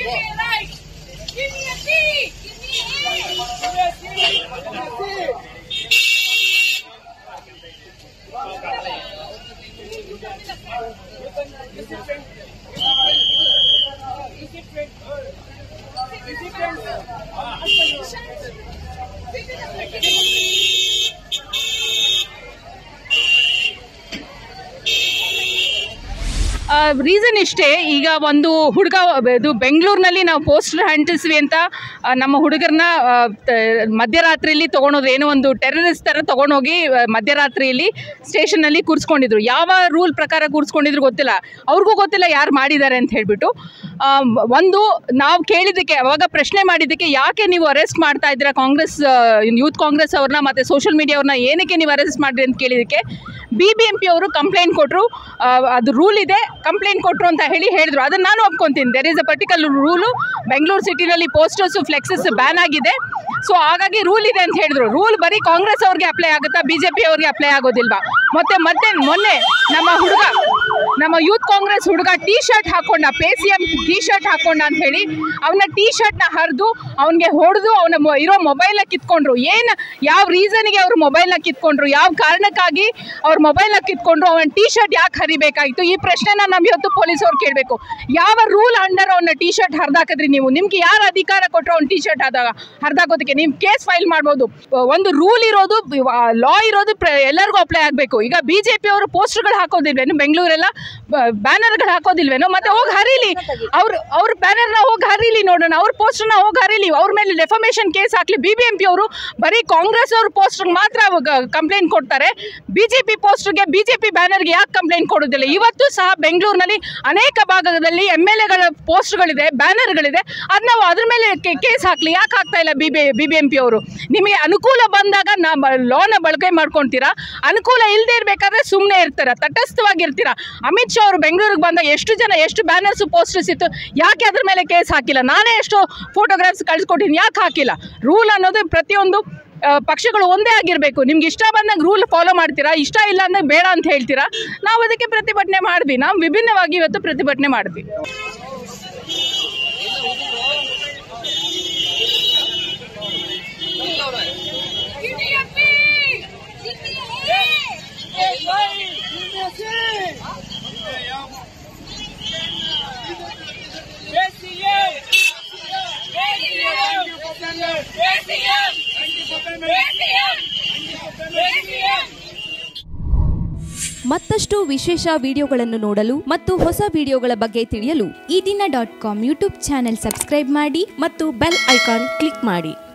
me a right. Give me a C. Give me a A. Reason ಇಷ್ಟೇ ಈಗ ಒಂದು ಹುಡುಗ ಇದು ಬೆಂಗಳೂರಿನಲ್ಲಿ ನಾವು ಪೋಸ್ಟರ್ ಅಂಟಿಸ್ವಿ ಅಂತ ಆ, ನಮ್ಮ ಹುಡುಗರನ್ನ ಆ, ತ- ಮಧ್ಯರಾತ್ರಿಯಲ್ಲಿ ತೊಗೊಂಡೋದ್ರು ಏನೋ ಒಂದು ಟೆರರಿಸ್ಟ್ ಥರ ತೊಗೊಂಡೋಗಿ ಆ, ಮಧ್ಯರಾತ್ರಿಯಲ್ಲಿ ಸ್ಟೇಷನಲ್ಲಿ ಕೂರಿಸ್ಕೊಂಡಿದ್ರು ಯಾವ ರೂಲ್ ಪ್ರಕಾರ ಕೂರಿಸ್ಕೊಂಡಿದ್ರು ಗೊತ್ತಿಲ್ಲ ಅವ್ರಿಗೂ ಗೊತ್ತಿಲ್ಲ ಯಾರು ಮಾಡಿದ್ದಾರೆ ಅಂತ ಹೇಳ್ಬಿಟ್ಟು ಆ, ಒಂದು ನಾವು ಕೇಳಿದ್ದಕ್ಕೆ ಅವಾಗ ಪ್ರಶ್ನೆ ಮಾಡಿದ್ದಕ್ಕೆ ಯಾಕೆ ನೀವು ಅರೆಸ್ಟ್ ಮಾಡ್ತಾ ಇದ್ದೀರಾ ಕಾಂಗ್ರೆಸ್ ಯೂತ್ ಕಾಂಗ್ರೆಸ್ ಅವ್ರನ್ನ ಮತ್ತು ಸೋಷಿಯಲ್ ಮೀಡಿಯಾವ್ರನ್ನ ಏನಕ್ಕೆ ನೀವು ಅರೆಸ್ಟ್ ಮಾಡಿರಿ ಅಂತ ಕೇಳಿದ್ದಕ್ಕೆ ಬಿ ಬಿ ಎಂ ಪಿ ಅವರು ಕಂಪ್ಲೇಂಟ್ ಕೊಟ್ಟರು ಅದು ರೂಲ್ ಇದೆ ಕಂಪ್ಲೇಂಟ್ ಕೊಟ್ಟರು ಅಂತ ಹೇಳಿ ಹೇಳಿದ್ರು ಅದನ್ನು ನಾನು ಒಪ್ಕೊತೀನಿ there is a particular rule Bengaluru ಸಿಟಿನಲ್ಲಿ ಪೋಸ್ಟರ್ಸು ಫ್ಲೆಕ್ಸಸ್ ಬ್ಯಾನ್ ಆಗಿದೆ ಸೊ ಹಾಗಾಗಿ ರೂಲ್ ಇದೆ ಅಂತ ಹೇಳಿದ್ರು ರೂಲ್ ಬರೀ ಕಾಂಗ್ರೆಸ್ ಅವ್ರಿಗೆ ಅಪ್ಲೈ ಆಗುತ್ತಾ ಬಿ ಜೆ ಪಿ ಅವ್ರಿಗೆ ಅಪ್ಲೈ ಆಗೋದಿಲ್ವಾ ಮತ್ತೆ ಮತ್ತೆ ಮೊನ್ನೆ ನಮ್ಮ ಹುಡುಗ ನಮ್ಮ ಯೂತ್ ಕಾಂಗ್ರೆಸ್ ಹುಡುಗ ಟೀ ಶರ್ಟ್ ಹಾಕೊಂಡ pay C M T shirt ಹಾಕೊಂಡ ಅಂತ ಹೇಳಿ ಅವನ ಟೀ ಶರ್ಟ್ನ ಹರಿದು ಅವನಿಗೆ ಹೊಡೆದು ಅವನ ಮೊ- ಇರೋ ಮೊಬೈಲ್ನ ಕಿತ್ಕೊಂಡ್ರು ಏನು ಯಾವ ರೀಸನ್ಗೆ ಅವ್ರು ಮೊಬೈಲ್ನ ಕಿತ್ಕೊಂಡ್ರು ಯಾವ ಕಾರಣಕ್ಕಾಗಿ ಅವ್ರ ಮೊಬೈಲ್ನ ಕಿತ್ಕೊಂಡ್ರು ಅವನ ಟೀ ಶರ್ಟ್ ಯಾಕೆ ಹರಿಬೇಕಾಗಿತ್ತು ಈ ಪ್ರಶ್ನೆನ ನಮ್ಮ ಇವತ್ತು ಪೊಲೀಸವ್ರು ಕೇಳಬೇಕು ಯಾವ ರೂಲ್ ಅಂಡರ್ ಅವನ ಟೀ ಶರ್ಟ್ ಹರಿದಾಕಿದ್ರಿ ನೀವು ನಿಮ್ಗೆ ಯಾರು ಅಧಿಕಾರ ಕೊಟ್ಟರು ಅವ್ನ ಟೀ ಶರ್ಟ್ ಆದಾಗ ಹರಿದಾಕೋದಕ್ಕೆ ನೀವು ಕೇಸ್ ಫೈಲ್ ಮಾಡ್ಬೋದು ಒಂದು ರೂಲ್ ಇರೋದು ಲಾ ಇರೋದು ಪ್ರ ಎಲ್ಲರಿಗೂ ಅಪ್ಲೈ ಆಗಬೇಕು ಈಗ ಬಿ ಜೆ ಪಿ ಅವರು ಪೋಸ್ಟರ್ಗಳು ಹಾಕೋದಿಲ್ವೇನು ಬೆಂಗಳೂರೆಲ್ಲ ಬ್ಯಾನರ್ಗಳು ಹಾಕೋದಿಲ್ವೇನೋ ಮತ್ತೆ ಹೋಗಿ ಹರಿಲಿ ಅವ್ರು ಅವ್ರ ಬ್ಯಾನರ್ನ ಹೋಗಿ ಹರಿಲಿ ನೋಡೋಣ ಅವ್ರ ಪೋಸ್ಟರ್ನ ಹೋಗಿ ಹರಿಲಿ ಅವ್ರ ಮೇಲೆ ಡೆಫಮೇಷನ್ ಕೇಸ್ ಹಾಕ್ಲಿ ಬಿ ಬಿ ಎಂ ಪಿ ಅವರು ಬರೀ ಕಾಂಗ್ರೆಸ್ ಅವ್ರ ಪೋಸ್ಟರ್ಗೆ ಮಾತ್ರ ಕಂಪ್ಲೇಂಟ್ ಕೊಡ್ತಾರೆ ಬಿ ಜೆ ಪಿ ಪೋಸ್ಟರ್ಗೆ ಬಿ ಜೆ ಪಿ ಬ್ಯಾನರ್ಗೆ ಯಾಕೆ ಕಂಪ್ಲೇಂಟ್ ಕೊಡೋದಿಲ್ಲ ಇವತ್ತು ಸಹ ಬೆಂಗಳೂರಿನಲ್ಲಿ ಅನೇಕ ಭಾಗದಲ್ಲಿ ಎಮ್ ಎಲ್ ಎಗಳ ಪೋಸ್ಟ್ಗಳಿದೆ ಬ್ಯಾನರ್ಗಳಿದೆ ಅದು ನಾವು ಅದ್ರ ಮೇಲೆ ಕೇಸ್ ಹಾಕ್ಲಿ ಯಾಕೆ ಹಾಕ್ತಾ ಇಲ್ಲ B B B B M P ಅವರು ನಿಮಗೆ ಅನುಕೂಲ ಬಂದಾಗ ನಾ ಲಾನ ಬಳಕೆ ಮಾಡ್ಕೊಳ್ತೀರಾ ಅನುಕೂಲ ಇಲ್ಲದೆ ಇರಬೇಕಾದ್ರೆ ಸುಮ್ಮನೆ ಇರ್ತೀರಾ ತಟಸ್ಥವಾಗಿರ್ತೀರಾ ಅಮಿತ್ ಶಾ ಅವರು ಬೆಂಗಳೂರಿಗೆ ಬಂದಾಗ ಎಷ್ಟು ಜನ ಎಷ್ಟು ಬ್ಯಾನರ್ಸ್ ಪೋಸ್ಟರ್ಸ್ ಇತ್ತು ಯಾಕೆ ಅದ್ರ ಮೇಲೆ ಕೇಸ್ ಹಾಕಿಲ್ಲ ನಾನೇ ಎಷ್ಟು ಫೋಟೋಗ್ರಾಫ್ಸ್ ಕಳಿಸ್ಕೊಟ್ಟಿನಿ ಯಾಕೆ ಹಾಕಿಲ್ಲ ರೂಲ್ ಅನ್ನೋದು ಪ್ರತಿಯೊಂದು ಆ, ಪಕ್ಷಗಳು ಒಂದೇ ಆಗಿರಬೇಕು ನಿಮ್ಗೆ ಇಷ್ಟ ಬಂದಾಗ ರೂಲ್ ಫಾಲೋ ಮಾಡ್ತೀರಾ ಇಷ್ಟ ಇಲ್ಲ ಅಂದಾಗ ಬೇಡ ಅಂತ ಹೇಳ್ತೀರಾ ನಾವು ಅದಕ್ಕೆ ಪ್ರತಿಭಟನೆ ಮಾಡಿದ್ವಿ ನಾವು ವಿಭಿನ್ನವಾಗಿ ಇವತ್ತು ಪ್ರತಿಭಟನೆ ಮಾಡಿದ್ವಿ Give me a B. Give me a A. ಮತ್ತಷ್ಟು ವಿಶೇಷ ವಿಡಿಯೋಗಳನ್ನು ನೋಡಲು ಮತ್ತು ಹೊಸ ವಿಡಿಯೋಗಳ ಬಗ್ಗೆ ತಿಳಿಯಲು Ee Dina dot com YouTube channel subscribe ಮಾಡಿ ಮತ್ತು ಬೆಲ್ ಐಕಾನ್ ಕ್ಲಿಕ್ ಮಾಡಿ